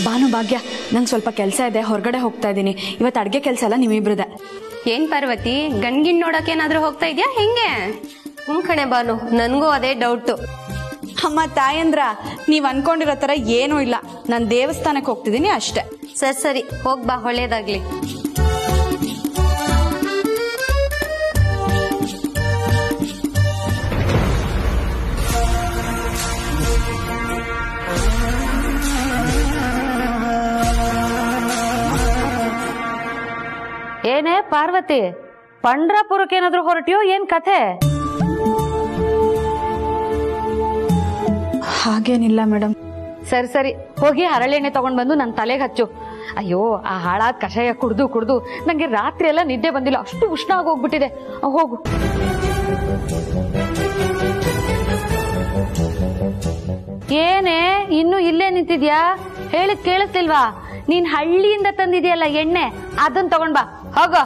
ಭಾನು ಭಾಗ್ಯ ನಂಗೆ ಸ್ವಲ್ಪ ಕೆಲಸ ಇದೆ ಹೊರಗಡೆ ಹೋಗ್ತಾ ಇದ್ದೀನಿ ಇವತ್ತು ಅಡುಗೆ ಕೆಲಸ ಎಲ್ಲ ನಿಮ್ಮಿಬ್ರದೆ ಏನ್ ಪಾರ್ವತಿ ಗಂಡ್ಗಿನ್ ನೋಡಕ್ ಏನಾದ್ರೂ ಹೋಗ್ತಾ ಇದ್ಯಾ ಹೆಂಗೆ ಹ್ಞೂ ಕಣೆ ಬಾನು ನನ್ಗೂ ಅದೇ ಡೌಟು ಅಮ್ಮ ತಾಯಂದ್ರ ನೀವು ಅನ್ಕೊಂಡಿರೋ ಥರ ಏನೂ ಇಲ್ಲ ನಾನು ದೇವಸ್ಥಾನಕ್ಕೆ ಹೋಗ್ತಿದ್ದೀನಿ ಅಷ್ಟೇ ಸರಿ ಸರಿ ಹೋಗ್ ಬಾ ಒಳ್ಳೇದಾಗ್ಲಿ ಏನೇ ಪಾರ್ವತಿ ಪಂಡ್ರಾಪುರಕ್ಕೆ ಏನಾದ್ರೂ ಹೊರಟಿಯೋ ಏನ್ ಕಥೆ ಹಾಗೇನಿಲ್ಲ ಮೇಡಮ್ ಸರಿ ಸರಿ ಹೋಗಿ ಹರಳೆಣ್ಣೆ ತಗೊಂಡ್ ಬಂದು ನನ್ನ ತಲೆಗೆ ಹಚ್ಚು ಅಯ್ಯೋ ಆ ಹಾಳಾದ ಕಷಾಯ ಕುಡ್ದು ಕುಡ್ದು ನಂಗೆ ರಾತ್ರಿ ಎಲ್ಲ ನಿದ್ದೆ ಬಂದಿಲ್ಲ ಅಷ್ಟು ಉಷ್ಣ ಆಗೋಗ್ಬಿಟ್ಟಿದೆ ಆ, ಹೋಗು ಏನೇ ಇನ್ನು ಇಲ್ಲೇ ನಿಂತಿದ್ಯಾ ಹೇಳಿದ್ ಕೇಳಿಸ್ತಿಲ್ವಾ ನೀನ್ ಹಳ್ಳಿಯಿಂದ ತಂದಿದ್ಯಲ್ಲ ಎಣ್ಣೆ ಅದನ್ನ ತಗೊಂಡ್ ಬಾ ಹೋಗೋ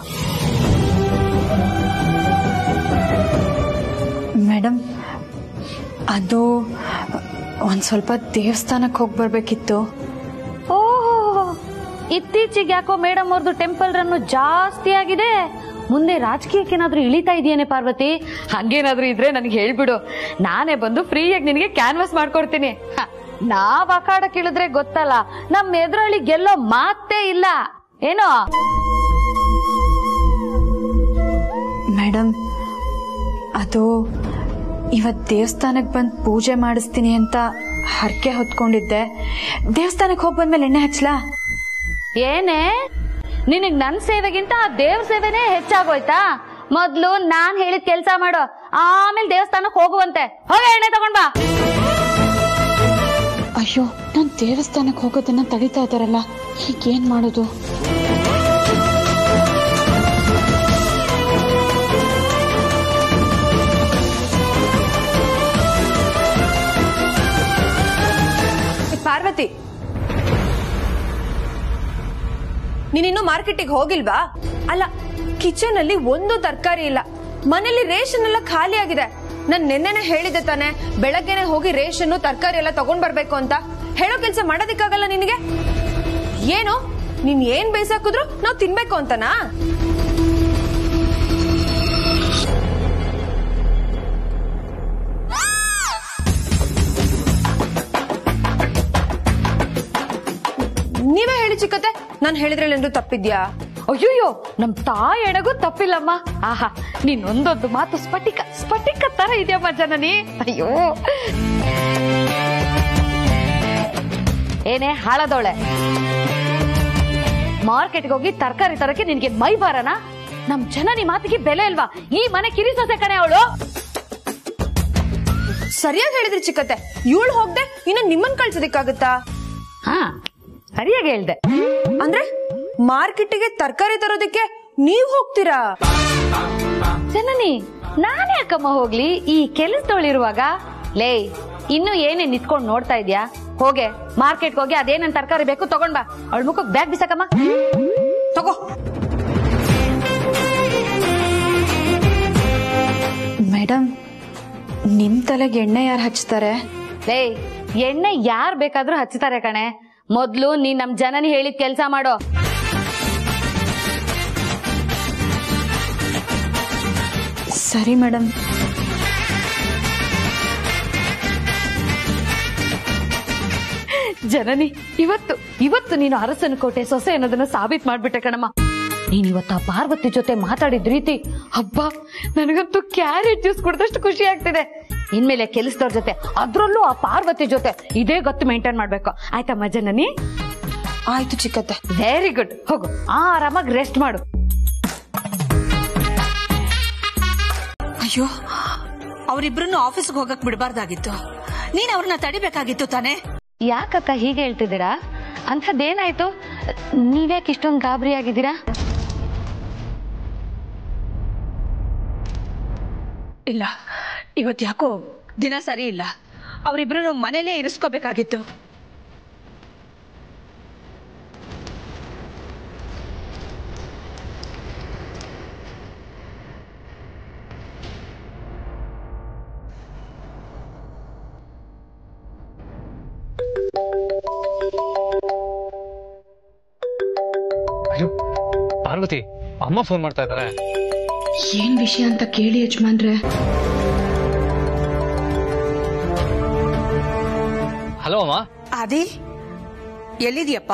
ಮೇಡಮ್ ಅದು ಒಂದು ಸ್ವಲ್ಪ ದೇವಸ್ಥಾನಕ್ಕೆ ಹೋಗಿ ಬರಬೇಕಿತ್ತು ಓಹೋ ಇತ್ತೀಚೆಗೆ ಯಾಕೋ ಮೇಡಮ್ ಅವ್ರದ್ದು ಟೆಂಪಲ್ ರನ್ನು ಜಾಸ್ತಿ ಆಗಿದೆ ಮುಂದೆ ರಾಜಕೀಯಕ್ಕೆ ಏನಾದ್ರೂ ಇಳಿತಾ ಇದೆಯೇನೆ ಪಾರ್ವತಿ ಹಂಗೇನಾದ್ರೂ ಇದ್ರೆ ನನಗೆ ಹೇಳ್ಬಿಡು ನಾನೇ ಬಂದು ಫ್ರೀಯಾಗಿ ನಿನಗೆ ಕ್ಯಾನ್ವಾಸ್ ಮಾಡ್ಕೊಡ್ತೀನಿ ಹ, ನಾವ್ ಅಖಾಡಕ್ಕೆ ಇಳಿದ್ರೆ ಗೊತ್ತಲ್ಲ ನಮ್ ಎದುರಳ್ಳಿ ಗೆಲ್ಲೋ ಮಾತೇ ಇಲ್ಲ ಏನೋ ಮೇಡಮ್ ಅದು ಇವತ್ತು ದೇವಸ್ಥಾನಕ್ಕೆ ಬಂದು ಪೂಜೆ ಮಾಡಿಸ್ತೀನಿ ಅಂತ ಹರಕೆ ಹೊತ್ಕೊಂಡಿದ್ದೆ ದೇವಸ್ಥಾನಕ್ಕೆ ಹೋಗಿ ಬಂದ್ಮೇಲೆ ಎಣ್ಣೆ ಹಚ್ಲಾ ಏನೇ ನಿನಗ್ ನನ್ ಸೇವೆಗಿಂತ ಆ ದೇವ್ರ ಸೇವೆನೇ ಹೆಚ್ಚಾಗೋಯ್ತಾ ಮೊದ್ಲು ನಾನ್ ಹೇಳಿದ ಕೆಲ್ಸ ಮಾಡು ಆಮೇಲೆ ದೇವಸ್ಥಾನಕ್ಕೆ ಹೋಗುವಂತೆ ಹೋಗ ಎಣ್ಣೆ ತಗೊಂಡ್ ಬಾ ಅಯ್ಯೋ ನಾನು ದೇವಸ್ಥಾನಕ್ಕೆ ಹೋಗೋದನ್ನ ತಡಿತಾ ಇದ್ದಾರಲ್ಲ ಹೀಗೇನ್ ಮಾಡೋದು ಪಾರ್ವತಿ ನೀನಿನ್ನು ಮಾರ್ಕೆಟಿಗೆ ಹೋಗಿಲ್ವಾ ಅಲ್ಲ ಕಿಚನ್ ಅಲ್ಲಿ ಒಂದು ತರಕಾರಿ ಇಲ್ಲ ಮನೇಲಿ ರೇಷನ್ ಎಲ್ಲ ಖಾಲಿ ಆಗಿದೆ ನಾನ್ ನಿನ್ನೆನೆ ಹೇಳಿದ್ದೆ ತಾನೆ ಬೆಳಗ್ಗೆನೆ ಹೋಗಿ ರೇಷನ್ ತರಕಾರಿ ಎಲ್ಲ ತಗೊಂಡ್ ಬರ್ಬೇಕು ಅಂತ ಹೇಳೋ ಕೆಲ್ಸ ಮಾಡೋದಿಕ್ಕಾಗಲ್ಲ ನಿನಗೆ ಏನು ನೀನ್ ಏನ್ ಬೇಯಿಸಾಕಿದ್ರು ನಾವ್ ತಿನ್ಬೇಕು ಅಂತನಾ ನೀವೇ ಹೇಳಿ ಚಿಕ್ಕತೆ ನಾನ್ ಹೇಳಿದ್ರಲ್ಲಿ ತಪ್ಪಿದ್ಯಾ ಅಯ್ಯೋಯ್ಯೋ ನಮ್ ತಾಯಿ ಎಣಗೂ ತಪ್ಪಿಲ್ಲಮ್ಮ ಆಹಾ ನೀನ್ ಒಂದೊಂದು ಮಾತು ಸ್ಫಟಿಕ ಸ್ಫಟಿಕ ತರ ಇದೆಯಮ್ಮ ಜನನಿ ಅಯ್ಯೋ ಏನೇ ಹಾಳದವಳೆ ಮಾರ್ಕೆಟ್ಗೆ ಹೋಗಿ ತರಕಾರಿ ತರಕ್ಕೆ ನಿನ್ಗೆ ಮೈ ಬಾರನ ನಮ್ ಜನನಿ ಮಾತಿಗೆ ಬೆಲೆ ಇಲ್ವಾ ಈ ಮನೆ ಕಿರಿಸೊಸೆ ಕಣೆ ಅವಳು ಸರಿಯಾಗಿ ಹೇಳಿದ್ರಿ ಚಿಕ್ಕತ್ತೆ ಇವಳು ಹೋಗ್ದೆ ಇನ್ನು ನಿಮ್ಮನ್ ಕಳ್ಸೋದಿಕ್ಕಾಗತ್ತಾ ಹಾ ಸರಿಯಾಗಿ ಹೇಳ್ದೆ ಅಂದ್ರೆ ಮಾರ್ಕೆಟಿಗೆ ತರಕಾರಿ ತರೋದಕ್ಕೆ ನೀವ್ ಹೋಗ್ತೀರಾ ಜನನಿ ನಾನೇ ಅಕ್ಕಮ್ಮ ಹೋಗ್ಲಿ ಈ ಕೆಲಸದವಳಿರುವಾಗ ಲೇ ಇನ್ನು ಏನೇ ನಿಂತ್ಕೊಂಡ್ ನೋಡ್ತಾ ಇದ್ಯಾ ಹೋಗೆ ಮಾರ್ಕೆಟ್ಗೆ ಹೋಗಿ ಅದೇನೇನ್ ತರಕಾರಿ ಬೇಕು ತಗೊಂಡ್ ಬಾ ಅವಳ ಮುಖಕ್ಕೆ ಬ್ಯಾಗ್ ಬಿಸಾಕಮ್ಮ ತಗೋ ಮೇಡಮ್ ನಿಮ್ ತಲೆಗೆ ಎಣ್ಣೆ ಯಾರು ಹಚ್ತಾರೆ ಲೇ ಎಣ್ಣೆ ಯಾರ್ ಬೇಕಾದ್ರೂ ಹಚ್ತಾರೆ ಕಣೆ ಮೊದ್ಲು ನೀನ್ ನಮ್ ಜನನಿ ಹೇಳಿದ ಕೆಲ್ಸ ಮಾಡೋ ಸರಿ ಮೇಡಮ್ ಜನನಿ ಇವತ್ತು ಇವತ್ತು ನೀನು ಅರಸನ ಕೋಟೆ ಸೊಸೆ ಅನ್ನೋದನ್ನ ಸಾಬೀತ್ ಮಾಡ್ಬಿಟ್ಟೆ ಕಣಮ್ಮ ನೀನ್ ಇವತ್ತು ಆ ಪಾರ್ವತಿ ಜೊತೆ ಮಾತಾಡಿದ ರೀತಿ ಹಬ್ಬ ನನಗಂತೂ ಕ್ಯಾರೆಟ್ ಜ್ಯೂಸ್ ಕುಡ್ದಷ್ಟು ಖುಷಿ ಆಗ್ತಿದೆ ಇನ್ಮೇಲೆ ಕೆಲಸದವ್ರ ಜೊತೆ ಅದ್ರಲ್ಲೂ ಆ ಪಾರ್ವತಿ ಜೊತೆ ಇದೇ ಗೊತ್ತು ಮೇಂಟೈನ್ ಮಾಡ್ಬೇಕು ಆಯ್ತಮ್ಮ ಜನನಿ ಆಯ್ತು ಚಿಕ್ಕತ್ತೆ ವೆರಿ ಗುಡ್ ಹೋಗು ಆರಾಮಾಗಿ ರೆಸ್ಟ್ ಮಾಡು ಅಯ್ಯೋ ಅವರಿಬ್ರನ್ನು ಆಫೀಸ್ಗೆ ಹೋಗಕ್ ಬಿಡಬಾರ್ದಾಗಿತ್ತು ನೀನ್ ಅವ್ರನ್ನ ತಡಿಬೇಕಾಗಿತ್ತು ತಾನೇ ಯಾಕಕ್ಕ ಹೀಗೆ ಹೇಳ್ತಿದ್ದೀರಾ ಅಂಥದ್ದೇನಾಯ್ತು ನೀವ್ಯಾಕೆ ಇಷ್ಟೊಂದು ಗಾಬರಿ ಆಗಿದ್ದೀರಾ ಇಲ್ಲ ಇವತ್ ಯಾಕೋ ದಿನ ಸರಿ ಇಲ್ಲ ಅವರಿಬ್ರನ್ನು ಮನೇಲೇ ಇರಿಸ್ಕೋಬೇಕಾಗಿತ್ತು ಪಾರ್ವತಿ ಅಮ್ಮ ಫೋನ್ ಮಾಡ್ತಾ ಇದ್ದಾರೆ ಏನ್ ವಿಷಯ ಅಂತ ಕೇಳಿ ಯಜಮಾನ್ರೆ ಹಲೋ ಅಮ್ಮ ಆದಿ ಎಲ್ಲಿದ್ಯಪ್ಪ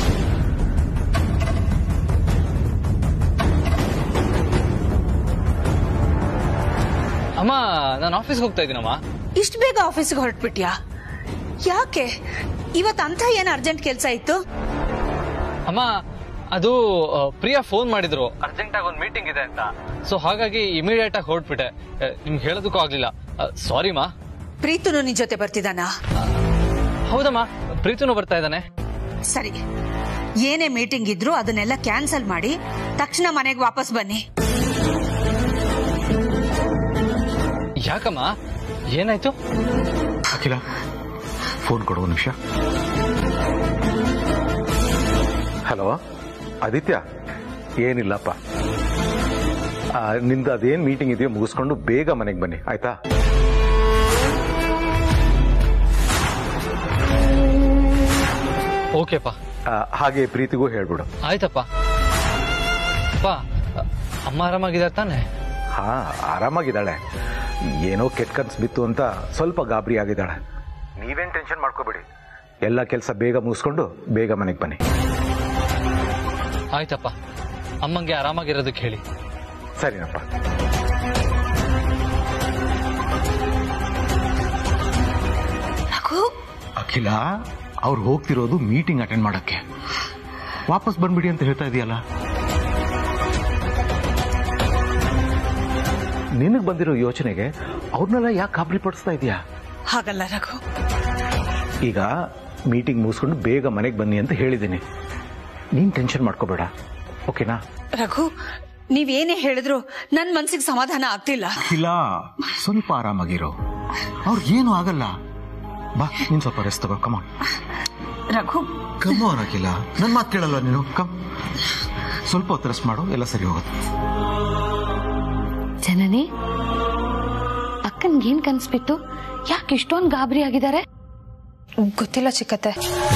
ಅಮ್ಮ ನಾನು ಆಫೀಸ್ಗೆ ಹೋಗ್ತಾ ಇದ್ದೀನಮ್ಮ ಇಷ್ಟು ಬೇಗ ಆಫೀಸ್ಗೆ ಹೊರಟ್ಬಿಟ್ಯಾ ಯಾಕೆ ಇವತ್ತು ಅಂತ ಏನ್ ಅರ್ಜೆಂಟ್ ಕೆಲಸ ಇತ್ತು ಅಮ್ಮ ಅದು ಆ, ಪ್ರಿಯಾ ಫೋನ್ ಮಾಡಿದ್ರು ಅರ್ಜೆಂಟ್ ಆಗಿ ಒಂದು ಮೀಟಿಂಗ್ ಇದೆ ಅಂತ ಸೊ ಹಾಗಾಗಿ ಇಮಿಡಿಯೇಟ್ ಆಗಿ ಹೊರಟ್ಬಿಟ್ಟೆ ಆ, ನಿಮ್ಗೆ ಹೇಳೋದಕ್ಕೂ ಆಗ್ಲಿಲ್ಲ ಸಾರಿ ಮಾ ಪ್ರೀತುನು ನಿನ್ ಜೊತೆ ಬರ್ತಿದಾನ ಹೌದಮ್ಮ ಪ್ರೀತುನು ಬರ್ತಾ ಇದ್ದಾನೆ ಸರಿ ಏನೇ ಮೀಟಿಂಗ್ ಇದ್ರು ಅದನ್ನೆಲ್ಲ ಕ್ಯಾನ್ಸಲ್ ಮಾಡಿ ತಕ್ಷಣ ಮನೆಗೆ ವಾಪಸ್ ಬನ್ನಿ ಯಾಕಮ್ಮ ಏನಾಯ್ತು ಅಖಿಲ ಫೋನ್ ಕೊಡು ಒಂದು ನಿಮಿಷ ಹಲೋ ಆದಿತ್ಯ ಏನಿಲ್ಲಪ್ಪ ಆ, ನಿಂದು ಅದೇನ್ ಮೀಟಿಂಗ್ ಇದೆಯೋ ಮುಗಿಸ್ಕೊಂಡು ಬೇಗ ಮನೆಗೆ ಬನ್ನಿ ಆಯ್ತಾ ಓಕೆಪ್ಪ ಆ, ಹಾಗೆ ಪ್ರೀತಿಗೂ ಹೇಳ್ಬಿಡು ಆಯ್ತಪ್ಪ ಅಪ್ಪ ಅಮ್ಮ ಆರಾಮಾಗಿದ್ದಾರೆ ತಾನೆ ಹಾ ಆರಾಮಾಗಿದ್ದಾಳೆ ಏನೋ ಕೆಟ್ಟ ಕನ್ಸು ಬಿತ್ತು ಅಂತ ಸ್ವಲ್ಪ ಗಾಬರಿ ಆಗಿದ್ದಾಳೆ ನೀವೇನ್ ಟೆನ್ಷನ್ ಮಾಡ್ಕೋಬೇಡಿ ಎಲ್ಲ ಕೆಲಸ ಬೇಗ ಮುಗಿಸ್ಕೊಂಡು ಬೇಗ ಮನೆಗೆ ಬನ್ನಿ ಆಯ್ತಪ್ಪ ಅಮ್ಮಂಗೆ ಆರಾಮಾಗಿರೋದಕ್ಕೆ ಹೇಳಿ ಸರಿನಪ್ಪ ಅಖಿಲ ಅವ್ರು ಹೋಗ್ತಿರೋದು ಮೀಟಿಂಗ್ ಅಟೆಂಡ್ ಮಾಡಕ್ಕೆ ವಾಪಸ್ ಬಂದ್ಬಿಡಿ ಅಂತ ಹೇಳ್ತಾ ಇದೆಯಲ್ಲ ನಿನಗ್ ಬಂದಿರೋ ಯೋಚನೆಗೆ ಅವ್ರನ್ನೆಲ್ಲ ಯಾಕೆ ಗಾಬರಿ ಪಡಿಸ್ತಾ ಇದೀಯಾ ಹಾಗಲ್ಲ ರಘು ಈಗ ಮೀಟಿಂಗ್ ಮುಗಿಸ್ಕೊಂಡು ಬೇಗ ಮನೆಗೆ ಬನ್ನಿ ಅಂತ ಹೇಳಿದ್ದೀನಿ ನೀನ್ ಟೆನ್ಷನ್ ಮಾಡ್ಕೋಬೇಡ ಓಕೆನಾ ರಘು ನೀವೇನೇ ಹೇಳಿದ್ರು ನನ್ ಮನ್ಸಿಗೆ ಸಮಾಧಾನ ಆಗ್ತಿಲ್ಲ ಇಲ್ಲ ಸ್ವಲ್ಪ ಆರಾಮಾಗಿರೋ ಅವ್ರಿಗೇನು ಆಗಲ್ಲ ಬಾ ನೀನ್ ಸ್ವಲ್ಪ ರೆಸ್ಟ್ ತಗೋ ಕಮ ರಘು ಕಮ್ ಅಖಿಲ ನನ್ ಮಾತು ಕೇಳಲ್ವ ನೀನು ಕಮ್ ಸ್ವಲ್ಪ ಹೊತ್ತು ರೆಸ್ಟ್ ಮಾಡು ಎಲ್ಲ ಸರಿ ಹೋಗುತ್ತೆ ಜನನಿ ಅಕ್ಕನ್ಗೇನ್ ಕನ್ಸ್ಬಿಟ್ಟು ಯಾಕೆ ಇಷ್ಟೊಂದು ಗಾಬರಿ ಆಗಿದ್ದಾರೆ ಗೊತ್ತಿಲ್ಲ ಚಿಕ್ಕತ್ತೆ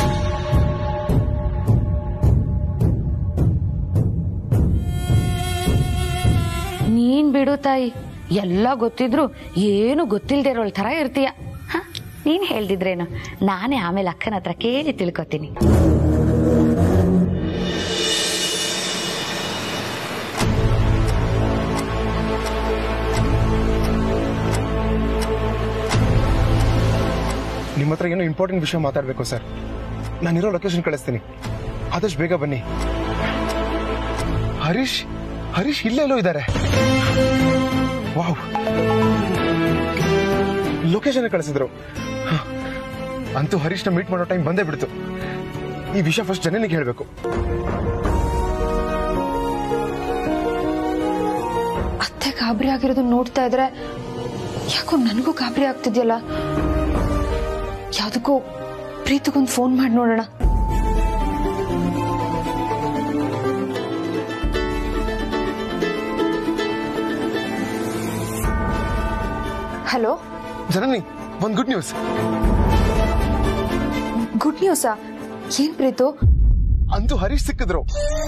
ನೀನ್ ಬಿಡು ತಾಯಿ ಎಲ್ಲ ಗೊತ್ತಿದ್ರು ಏನು ಗೊತ್ತಿಲ್ದೇ ಇರೋಳ್ ತರ ಇರ್ತೀಯ ಹ? ನೀನ್ ಹೇಳ್ದಿದ್ರೇನು ನಾನೇ ಆಮೇಲೆ ಅಕ್ಕನ ಹತ್ರ ಕೇಳಿ ತಿಳ್ಕೊತೀನಿ ನಿಮ್ಮ ಹತ್ರ ಏನೋ ಇಂಪಾರ್ಟೆಂಟ್ ವಿಷಯ ಮಾತಾಡಬೇಕು ಸರ್ ನಾನಿರೋ ಲೊಕೇಶನ್ ಕಳಿಸ್ತೀನಿ ಆದಷ್ಟು ಬೇಗ ಬನ್ನಿ ಹರೀಶ್ ಹರೀಶ್ ಇಲ್ಲೆಲ್ಲೋ ಇದ್ದಾರೆ ವಾವ್ ಲೊಕೇಶನ್ ಕಳಿಸಿದ್ರು ಹ. ಅಂತೂ ಹರೀಶ್ನ ಮೀಟ್ ಮಾಡೋ ಟೈಮ್ ಬಂದೇ ಬಿಡ್ತು ಈ ವಿಷಯ ಫಸ್ಟ್ ಜನನಿಗೆ ಹೇಳಬೇಕು ಅತ್ತೆ ಗಾಬರಿ ಆಗಿರೋದನ್ನ ನೋಡ್ತಾ ಇದ್ರೆ ಯಾಕೋ ನನಗೂ ಗಾಬರಿ ಆಗ್ತಿದ್ಯಲ್ಲ ಯಾವ್ದಕ್ಕೂ ಪ್ರೀತಿಗೊಂದು ಫೋನ್ ಮಾಡಿ ನೋಡೋಣ ಹಲೋ ಜನನಿ ಒಂದ್ ಗುಡ್ ನ್ಯೂಸ್ ಗುಡ್ ನ್ಯೂಸಾ ಏನ್ ಪ್ರೀತು ಅಂತೂ ಹರೀಶ್ ಸಿಕ್ಕಿದ್ರು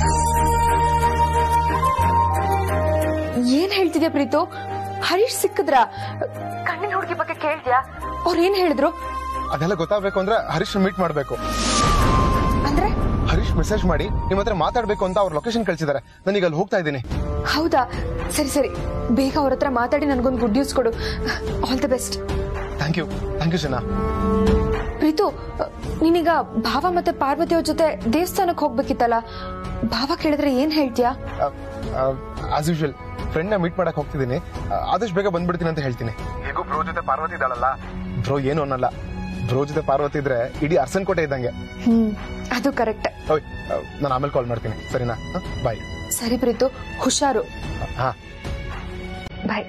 ಏನ್ ಹೇಳ್ತಿದ್ಯಾ ಪ್ರೀತು ಹರೀಶ್ ಸಿಕ್ಕಿದ್ರ ಕಣ್ಣಿನ ಹುಡುಗಿ ಬಗ್ಗೆ ಕೇಳ್ದ್ಯಾ ಅವ್ರ ಏನ್ ಹೇಳಿದ್ರು ಅದೆಲ್ಲ ಗೊತ್ತಾಗ್ಬೇಕು ಅಂದ್ರೆ ಹರೀಶ್ ಮೀಟ್ ಮಾಡ್ಬೇಕು ಅಂದ್ರೆ ಹರೀಶ್ ಮೆಸೇಜ್ ಮಾಡಿ ನಿಮ್ಮ ಹತ್ರ ಮಾತಾಡ್ಬೇಕು ಅಂತ ಅವ್ರ ಲೊಕೇಶನ್ ಕಳ್ಸಿದ್ದಾರೆ ನಾನೀಗ ಅಲ್ಲಿ ಹೋಗ್ತಾ ಇದ್ದೀನಿ ಹೌದಾ ಸರಿ ಸರಿ ಬೇಗ ಅವ್ರ ಹತ್ರ ಮಾತಾಡಿ ನನ್ಗೊಂದು ಗುಡ್ ನ್ಯೂಸ್ ಕೊಡು all the best thank you thank you ಜನ ಪ್ರೀತು ನೀನೀಗ ಭಾವ ಮತ್ತೆ ಪಾರ್ವತಿ ಅವ್ರ ಜೊತೆ ದೇವಸ್ಥಾನಕ್ಕೆ ಹೋಗ್ಬೇಕಿತ್ತಲ್ಲ ಭಾವ ಕೇಳಿದ್ರೆ ಏನ್ ಹೇಳ್ತೀಯಾ ಆಸ್ ಯೂಶುವಲ್ ಫ್ರೆಂಡ್ ನ ಮೀಟ್ ಮಾಡಕ್ ಹೋಗ್ತಿದ್ದೀನಿ ಆ, ಆದಷ್ಟು ಬೇಗ ಬಂದ್ಬಿಡ್ತೀನಿ ಅಂತ ಹೇಳ್ತೀನಿ ಹೇಗೂ ಬ್ರೋ ಜೊತೆ ಪಾರ್ವತಿ ಇದ್ದಾಳಲ್ಲ ಬ್ರೋ ಏನು ಅನ್ನಲ್ಲ ಬ್ರೋ ಜೊತೆ ಪಾರ್ವತಿ ಇದ್ರೆ ಇಡೀ ಅರ್ಸನ್ ಕೋಟೆ ಇದ್ದಂಗೆ ಹ್ಮ್ ಅದು ಕರೆಕ್ಟ್ ಓಯ್ ನಾನು ಆಮೇಲೆ ಕಾಲ್ ಮಾಡ್ತೀನಿ ಸರಿನಾ ಬಾಯ್ ಸರಿ ಪ್ರೀತು ಹುಷಾರು ಹಾ ಬಾಯ್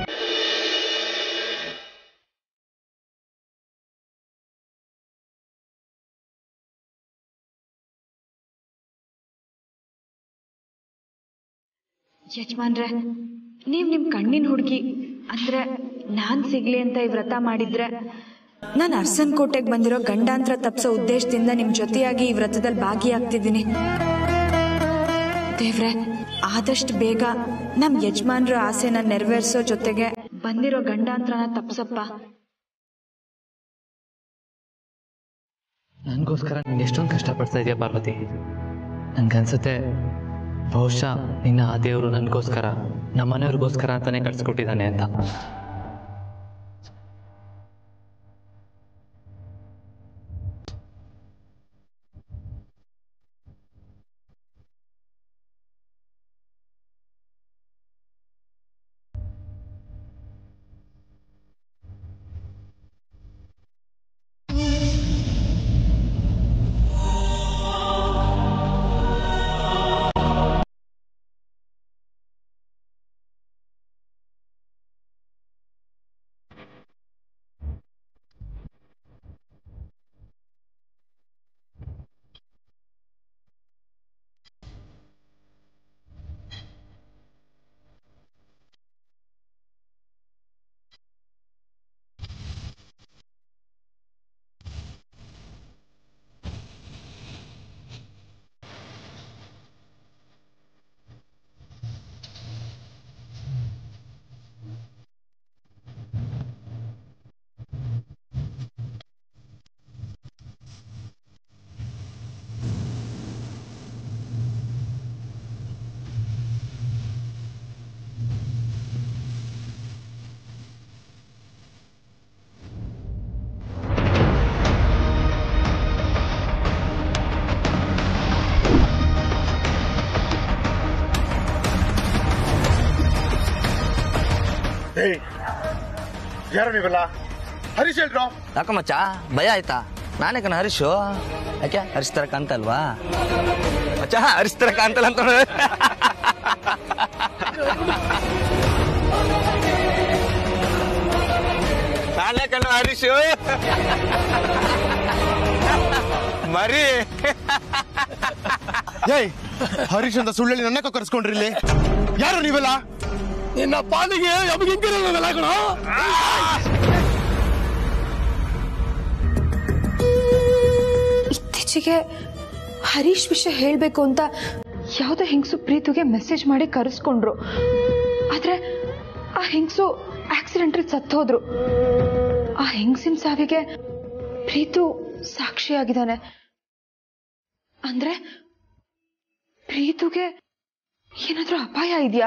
ಯಜಮಾನ್ರೆ ನೀವ್ ನಿಮ್ ಕಣ್ಣಿನ ಹುಡುಗಿ ಅಂದ್ರೆ ನಾನ್ ಸಿಗ್ಲಿ ಅಂತ ಈ ವ್ರತ ಮಾಡಿದ್ರೆ ನಾನು ಅರ್ಸನ್ ಕೋಟೆಗೆ ಬಂದಿರೋ ಗಂಡಾಂತರ ತಪ್ಸೋ ಉದ್ದೇಶದಿಂದ ನಿಮ್ ಜೊತೆಯಾಗಿ ಈ ವ್ರತದಲ್ಲಿ ಭಾಗಿಯಾಗ್ತಿದ್ದೀನಿ ದೇವ್ರೆ ಆದಷ್ಟು ಬೇಗ ನಮ್ ಯಜಮಾನ್ರ ಆಸೆನ ನೆರವೇರಿಸೋ ಜೊತೆಗೆ ಬಂದಿರೋ ಗಂಡಾಂತರನ ತಪ್ಸಪ್ಪ ನನಗೋಸ್ಕರ ನೀನು ಎಷ್ಟೊಂದು ಕಷ್ಟಪಡ್ತಾ ಇದೆಯಾ ಪಾರ್ವತಿ ನನ್ಗನ್ಸುತ್ತೆ ಬಹುಶಃ ನಿನ್ನ ಆ ದೇವರು ನನಗೋಸ್ಕರ ನಮ್ಮ ಮನೆಯವ್ರಿಗೋಸ್ಕರ ಅಂತಾನೆ ಕಳ್ಸಿಕೊಟ್ಟಿದ್ದಾನೆ ಅಂತ ಏಯ್ ಯಾರು ನೀವೆಲ್ಲ ಹರೀಶ್ ಹೇಳ್ರೋ ಯಾಕ ಮಚ್ಚ ಭಯ ಆಯ್ತಾ ನಾನೇ ಕಣ ಹರೀಶು ಯಾಕೆ ಹರೀಶ್ ತರ ಕಾಣ್ತಲ್ವಾ ಮಚ್ಚ ಹರೀಶ್ ತರ ಕಾಣ್ತಲ್ಲ ಅಂತ ನೋಡು. ನಾನೇ ಕಣ ಹರೀಶು ಮರಿ ಏಯ್ ಹರೀಶ್ ಅಂತ ಸುಳ್ಳಲ್ಲಿ ನನ್ನ ಕರ್ಸ್ಕೊಂಡ್ರಿ ಇಲ್ಲಿ ಯಾರು ನೀವೆಲ್ಲ ನಿನ್ನ ಪಾಲಿಗೆ ಕಣ ಇತ್ತೀಚೆಗೆ ಹರೀಶ್ ವಿಷಯ ಹೇಳ್ಬೇಕು ಅಂತ ಯಾವ್ದೋ ಹೆಂಗಸು ಪ್ರೀತುಗೆ ಮೆಸೇಜ್ ಮಾಡಿ ಕರೆಸ್ಕೊಂಡ್ರು ಆದ್ರೆ ಆ ಹೆಂಗಸು ಆಕ್ಸಿಡೆಂಟಲ್ ಸತ್ತೋದ್ರು ಆ ಹೆಂಗಸಿನ ಸಾವಿಗೆ ಪ್ರೀತು ಸಾಕ್ಷಿಯಾಗಿದ್ದಾನೆ ಅಂದ್ರೆ ಪ್ರೀತುಗೆ ಏನಾದ್ರೂ ಅಪಾಯ ಇದೆಯಾ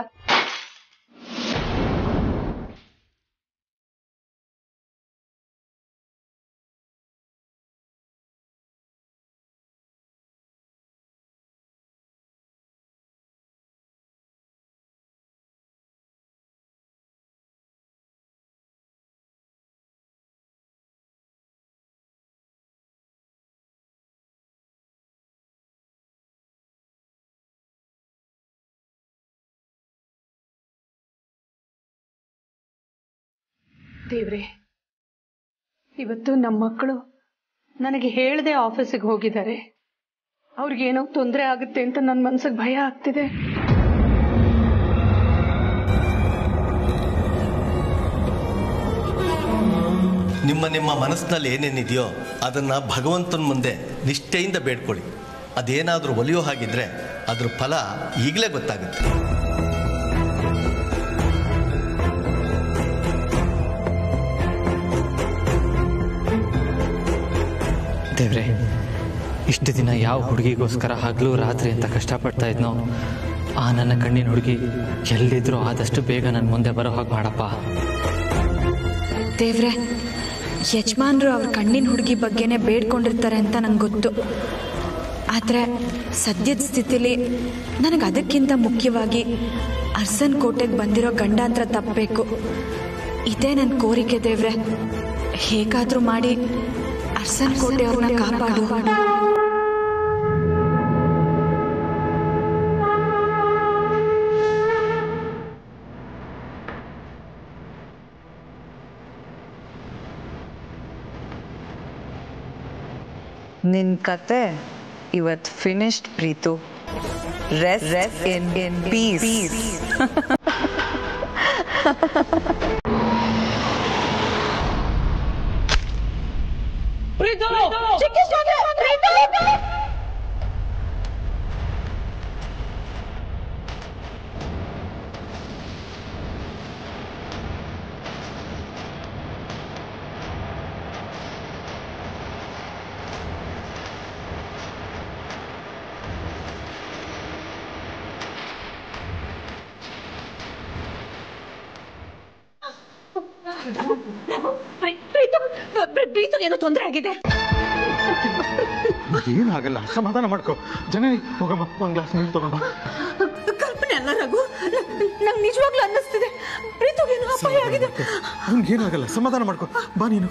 ದೇವ್ರೆ ಇವತ್ತು ನಮ್ಮ ಮಕ್ಕಳು ನನಗೆ ಹೇಳದೆ ಆಫೀಸಿಗೆ ಹೋಗಿದ್ದಾರೆ ಅವ್ರಿಗೇನೋ ತೊಂದರೆ ಆಗುತ್ತೆ ಅಂತ ನನ್ನ ಮನ್ಸಿಗೆ ಭಯ ಆಗ್ತಿದೆ ನಿಮ್ಮ ನಿಮ್ಮ ಮನಸ್ಸಿನಲ್ಲಿ ಏನೇನಿದೆಯೋ ಅದನ್ನು ಭಗವಂತನ ಮುಂದೆ ನಿಷ್ಠೆಯಿಂದ ಬೇಡ್ಕೊಳ್ಳಿ ಅದೇನಾದರೂ ಒಲಿಯೋ ಹಾಗಿದ್ರೆ ಅದ್ರ ಫಲ ಈಗಲೇ ಗೊತ್ತಾಗುತ್ತೆ ದೇವ್ರೆ ಇಷ್ಟು ದಿನ ಯಾವ ಹುಡುಗಿಗೋಸ್ಕರ ಹಗಲು ರಾತ್ರಿ ಅಂತ ಕಷ್ಟಪಡ್ತಾ ಇದ್ನೋ ಆ ನನ್ನ ಕಣ್ಣಿನ ಹುಡುಗಿ ಎಲ್ಲಿದ್ರೂ ಆದಷ್ಟು ಬೇಗ ನನ್ನ ಮುಂದೆ ಬರೋ ಹಾಗೆ ಮಾಡಪ್ಪ ದೇವ್ರೆ ಯಜಮಾನ್ರು ಅವ್ರ ಕಣ್ಣಿನ ಹುಡುಗಿ ಬಗ್ಗೆನೇ ಬೇಡ್ಕೊಂಡಿರ್ತಾರೆ ಅಂತ ನಂಗೆ ಗೊತ್ತು ಆದರೆ ಸದ್ಯದ ಸ್ಥಿತಿಲಿ ನನಗೆ ಅದಕ್ಕಿಂತ ಮುಖ್ಯವಾಗಿ ಅರ್ಸನ್ ಕೋಟೆಗೆ ಬಂದಿರೋ ಗಂಡಾಂತರ ತಪ್ಪಬೇಕು ಇದೇ ನನ್ನ ಕೋರಿಕೆ ದೇವ್ರೆ ಹೇಗಾದ್ರೂ ಮಾಡಿ ಅರ್ಸನ್ ಕೋಟೆ ಅವ್ರನ್ನ ಕಾಪಾಡು ನಿನ್ ಕತೆ ಇವತ್ finished Preethu rest in in peace Preethu ಏನೋ ತೊಂದರೆ ಆಗಿದೆ ಏನಾಗಲ್ಲ ಸಮಾಧಾನ ಮಾಡ್ಕೋ ಜನನಿ ಹೋಗಮ್ಮ ಒಂದ್ ಗ್ಲಾಸ್ ನೀರು ತಗೊಂಡು ಕಲ್ಪನೆ ಅಲ್ಲ ರಘು ನಂಗೆ ನಿಜವಾಗ್ಲೂ ಅನ್ನಿಸ್ತಿದೆ ಪ್ರೀತುಗೇನು ಅಪಾಯ ಆಗಿದೆ ಏನಾಗಲ್ಲ ಸಮಾಧಾನ ಮಾಡ್ಕೋ ಬಾ ನೀನು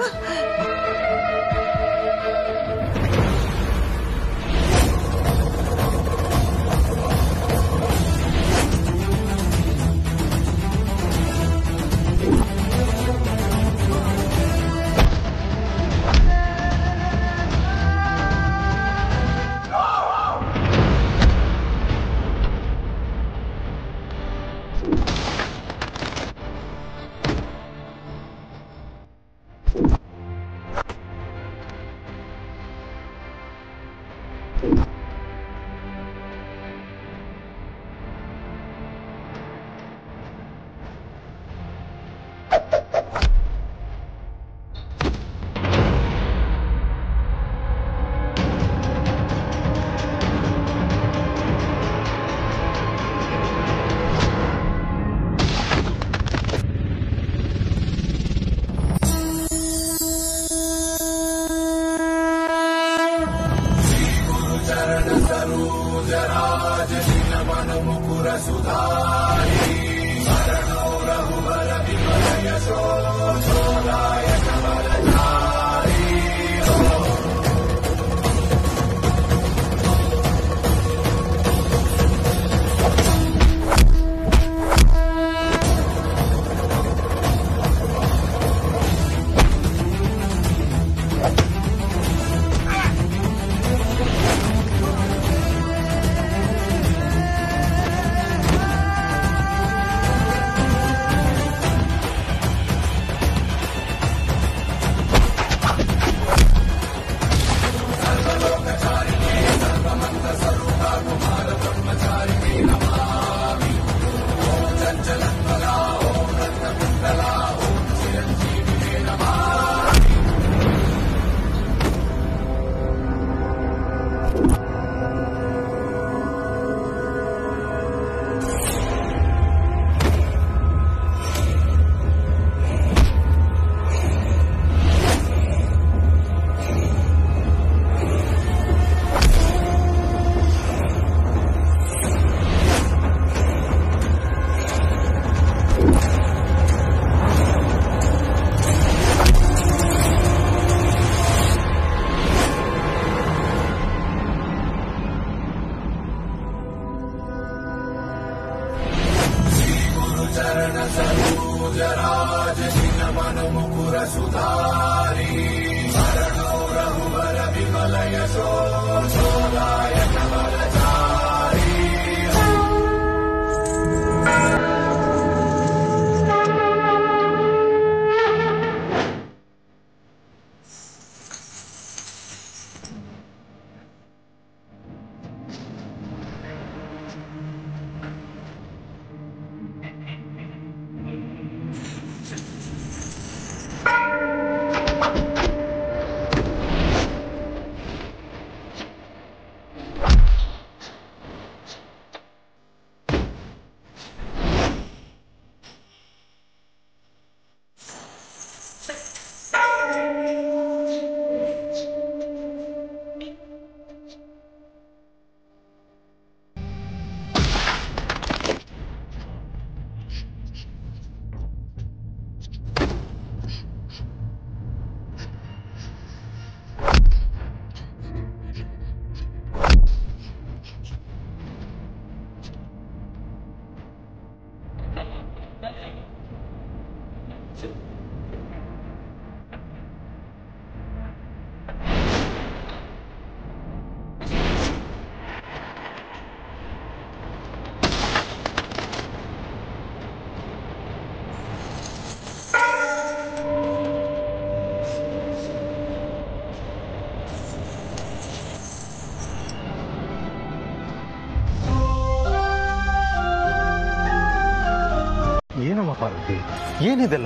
ಏನಮ್ಮ ಪಾರ್ವತಿ ಏನಿದೆಲ್ಲ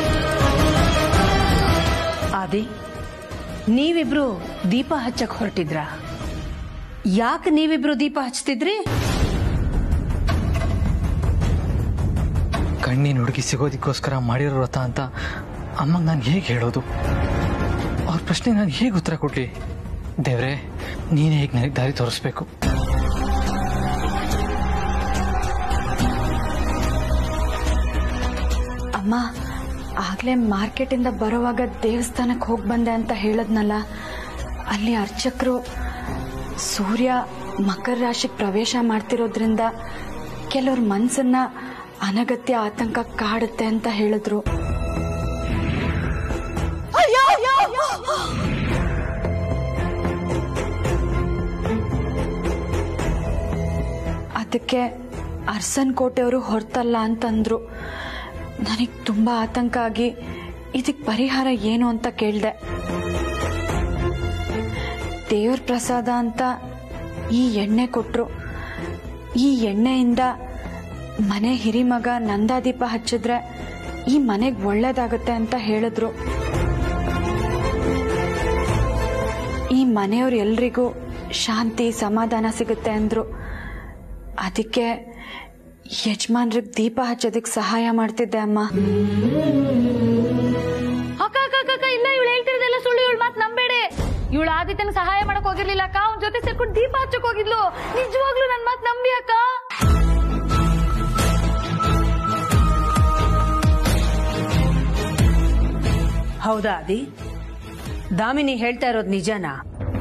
ಆದಿ ನೀವಿಬ್ರು ದೀಪ ಹಚ್ಚಕ್ ಹೊರಟಿದ್ರ ಯಾಕೆ ನೀವಿಬ್ರು ದೀಪ ಹಚ್ತಿದ್ರಿ ಕಣ್ಣಿನ ಹುಡುಗಿ ಸಿಗೋದಕ್ಕೋಸ್ಕರ ಮಾಡಿರೋ ವ್ರತ ಅಂತ ಅಮ್ಮಗೆ ನಾನು ಹೇಗೆ ಹೇಳೋದು ಅವ್ರ ಪ್ರಶ್ನೆಗೆ ನಾನು ಹೇಗೆ ಉತ್ತರ ಕೊಡ್ಲಿ ದೇವ್ರೆ ನೀನೇ ಹೇಗೆ ನನಗೆ ದಾರಿ ತೋರಿಸ್ಬೇಕು ಅಮ್ಮ ಆಗ್ಲೇ ಮಾರ್ಕೆಟಿಂದ ಬರುವಾಗ ದೇವಸ್ಥಾನಕ್ಕೆ ಹೋಗಿ ಬಂದೆ ಅಂತ ಹೇಳದ್ನಲ್ಲ ಅಲ್ಲಿ ಅರ್ಚಕರು ಸೂರ್ಯ ಮಕರ ರಾಶಿಗೆ ಪ್ರವೇಶ ಮಾಡ್ತಿರೋದ್ರಿಂದ ಕೆಲವ್ರ ಮನ್ಸನ್ನ ಅನಗತ್ಯ ಆತಂಕ ಕಾಡುತ್ತೆ ಅಂತ ಹೇಳಿದ್ರು ಅದಕ್ಕೆ ಅರ್ಸನ್ ಕೋಟೆಯವರು ಹೊರತಲ್ಲ ಅಂತಂದ್ರು ನನಗೆ ತುಂಬಾ ಆತಂಕ ಆಗಿ ಇದಕ್ಕೆ ಪರಿಹಾರ ಏನು ಅಂತ ಕೇಳಿದೆ ದೇವ್ರ ಪ್ರಸಾದ ಅಂತ ಈ ಎಣ್ಣೆ ಕೊಟ್ರು ಈ ಎಣ್ಣೆಯಿಂದ ಮನೆ ಹಿರಿಮಗ ನಂದಾದೀಪ ಹಚ್ಚಿದ್ರೆ ಈ ಮನೆಗೆ ಒಳ್ಳೇದಾಗತ್ತೆ ಅಂತ ಹೇಳಿದ್ರು ಈ ಮನೆಯವ್ರು ಎಲ್ರಿಗೂ ಶಾಂತಿ ಸಮಾಧಾನ ಸಿಗುತ್ತೆ ಅಂದ್ರು ಅದಕ್ಕೆ ಯಜಮಾನ್ರಿಗೆ ದೀಪ ಹಚ್ಚೋದಕ್ಕೆ ಸಹಾಯ ಮಾಡ್ತಿದ್ದೆ ಅಮ್ಮ ಅಕ್ಕ ಅಕ್ಕ ಅಕ್ಕ, ಅಕ್ಕ ಇಲ್ಲ ಇವಳು ಹೇಳ್ತಿರೋದೆಲ್ಲ ಸುಳ್ಳು ಇವಳು ಮಾತು ನಂಬೇಡಿ ಇವಳು ಆದಿತ್ಯನ ಸಹಾಯ ಮಾಡಕ್ ಹೋಗಿರ್ಲಿಲ್ಲ ಅಕ್ಕ ಅವ್ನ ಜೊತೆ ಸೇರ್ಕೊಂಡು ದೀಪ ಹಚ್ಚಕ್ ಹೋಗಿದ್ಲು ನಿಜವಾಗ್ಲೂ ನನ್ ಮಾತು ನಂಬಿ ಅಕ್ಕ ಹೌದಾ ಅದಿ ದಾಮಿನಿ ಹೇಳ್ತಾ ಇರೋದು ನಿಜನಾ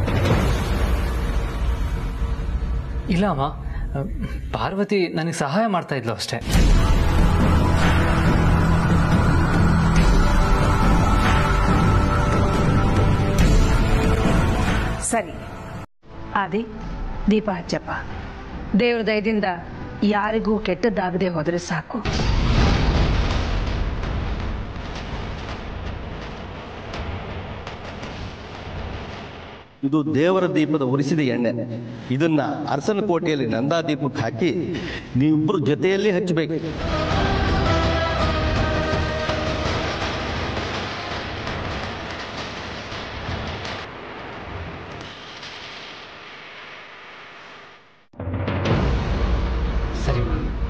ಇಲ್ಲ ಅಮ್ಮ ಪಾರ್ವತಿ ನನಗೆ ಸಹಾಯ ಮಾಡ್ತಾ ಇದ್ಲು ಅಷ್ಟೇ ಸರಿ ಆದಿ ದೀಪ ಹಚ್ಚಪ್ಪ ದೇವ್ರ ದಯದಿಂದ ಯಾರಿಗೂ ಕೆಟ್ಟದ್ದಾಗದೆ ಹೋದ್ರೆ ಸಾಕು ಇದು ದೇವರ ದೀಪದ ಉರಿಸಿದ ಎಣ್ಣೆ ಇದನ್ನ ಅರಸನ ಕೋಟೆಯಲ್ಲಿ ನಂದಾ ದೀಪಕ್ಕೆ ಹಾಕಿ ನೀವಿಬ್ರು ಜೊತೆಯಲ್ಲಿ ಹಚ್ಚಬೇಕು ಸರಿ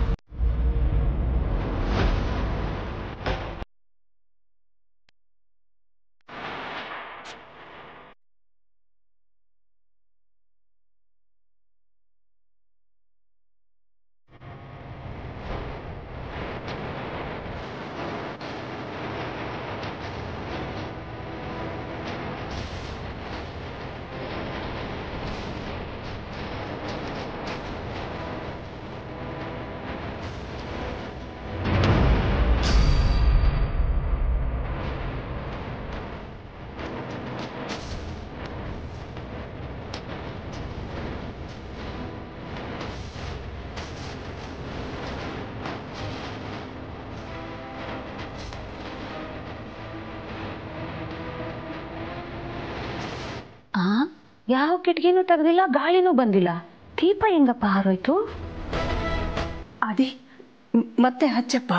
ಆ ಯಾವ ಕಿಟಕಿನೂ ತೆಗ್ದಿಲ್ಲ ಗಾಳಿನೂ ಬಂದಿಲ್ಲ ದೀಪ ಹೆಂಗಪ್ಪ ಹಾರೋಯ್ತು ಆದಿ ಮ್- ಮತ್ತೆ ಹಚ್ಚಪ್ಪ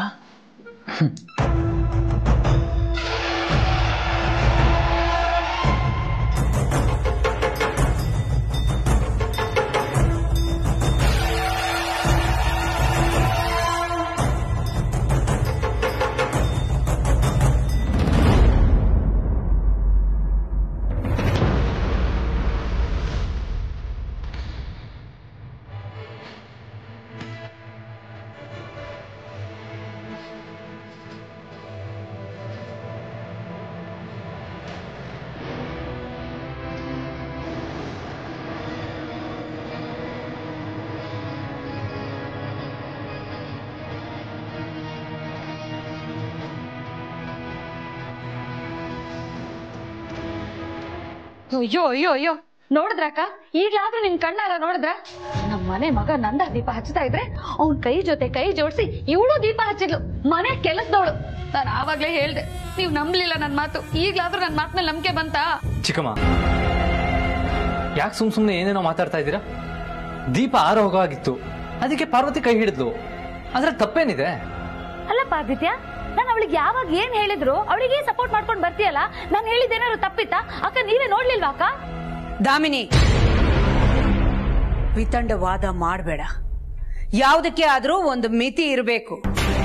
ಅಯ್ಯೋ ಅಯ್ಯೋ ಅಯ್ಯೋ ನೋಡಿದ್ರಕ್ಕ ಈಗ್ಲಾದ್ರೂ ನಿನ್ ಕಣ್ಣಾರ ನೋಡಿದ್ರ ನಮ್ಮ ಮನೆ ಮಗ ನಂದ ದೀಪ ಹಚ್ತಾ ಇದ್ರೆ ಅವ್ನ್ ಕೈ ಜೊತೆ ಕೈ ಜೋಡಿಸಿ ಇವಳು ದೀಪ ಹಚ್ಚಿದ್ಲು ಮನೆ ಕೆಲಸದವಳು ನಾನು ಆವಾಗ್ಲೇ ಹೇಳ್ದೆ ನೀವ್ ನಂಬ್ಲಿಲ್ಲ ನನ್ ಮಾತು ಈಗ್ಲಾದ್ರೂ ನನ್ ಮಾತ್ ಮೇಲೆ ನಂಬಿಕೆ ಬಂತಾ ಚಿಕ್ಕಮ್ಮ ಯಾಕೆ ಸುಮ್ ಸುಮ್ಮನೆ ಏನೇನೋ ಮಾತಾಡ್ತಾ ಇದ್ದೀರಾ ದೀಪ ಆರ ಹೋಗಾಗಿತ್ತು ಅದಕ್ಕೆ ಪಾರ್ವತಿ ಕೈ ಹಿಡಿದ್ಲು ಅದ್ರ ತಪ್ಪೇನಿದೆ ಅಲ್ಲಪ್ಪ ಆದಿತ್ಯ ನಾನು ಅವಳಿಗೆ ಯಾವಾಗ ಏನ್ ಹೇಳಿದ್ರು ಅವಳಿಗೆ ಸಪೋರ್ಟ್ ಮಾಡ್ಕೊಂಡ್ ಬರ್ತೀಯಲ್ಲ ನಾನು ಹೇಳಿದ್ದೇನಾದ್ರು ತಪ್ಪಿತ್ತಾ ಅಕ್ಕ ನೀವೇ ನೋಡ್ಲಿಲ್ವಾ ಅಕ್ಕ ದಾಮಿನಿ ವಿತಂಡವಾದ ಮಾಡಬೇಡ ಯಾವುದಕ್ಕೆ ಆದ್ರೂ ಒಂದು ಮಿತಿ ಇರಬೇಕು